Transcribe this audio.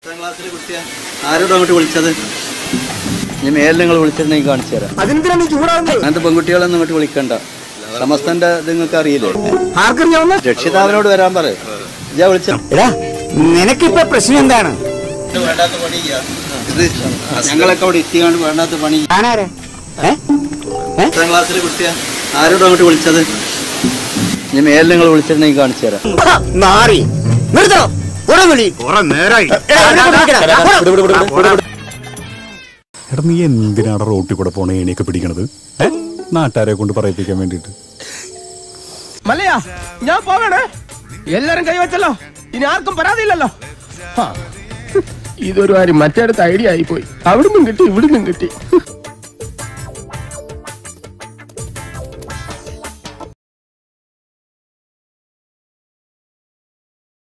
ക്ലാസ്സിലെ കുട്ടിയാ ആരോടും അങ്ങോട്ട് വിളിച്ചത് ഇനി മേലിൽ നിങ്ങൾ വിളിച്ചിട്ടുണ്ടെങ്കിൽ കാണിച്ചു തരാം അതിനെന്തിനാ നീ ചൂടാകുന്നത് അങ്ങനത്തെ പെൺകുട്ടികളൊന്നും ഇങ്ങോട്ട് വിളിക്കണ്ട സമസ്തന്റെ ഇത് നിങ്ങൾക്ക് അറിയില്ലേ ആർക്കറിയാവുന്ന രക്ഷിതാവിനോട് വരാൻ പറ ഇജാ വിളിച്ച എടാ നിനക്കിപ്പോ പ്രശ്നം എന്താണ് വേണ്ടാത്ത പണി ഇത് ഞങ്ങളൊക്കെ അവിടെ എത്തിയാണ്ട് വേണ്ടാത്ത പണി ഞാനാരെ ഏ? ഏ? പത്താം ക്ലാസ്സിലെ കുട്ടിയാ ആരോടും അങ്ങോട്ട് വിളിച്ചത് ഇനി മേലിൽ നിങ്ങൾ വിളിച്ചിട്ടുണ്ടെങ്കിൽ കാണിച്ചു തരാം ഹ, നാറി നിർത്തോ ഉട വിളി എടാ, ഇവിടെ കൊണ്ടുവയ്ക്കടാ. പോടാ. എടാ നീ എന്തിനാണ് റോട്ടിൽ കൂടെ പോണ ഏണിയൊക്കെ പിടിക്കണത് ഏ? നാട്ടുകാരെ കൊണ്ട് പറയിപ്പിക്കാൻ വേണ്ടിട്ട് മല്ലയാ ഞാൻ പോകണേ എല്ലാരും കൈവച്ചല്ലോ ഇനി ആർക്കും പരാതിയില്ലല്ലോ ഹാ. ഇതൊരു കാര്യം മറ്റേടത്ത് ഐഡിയ ആയിപ്പോയി അവിടുന്നും കിട്ടി ഇവിടുന്നും കിട്ടി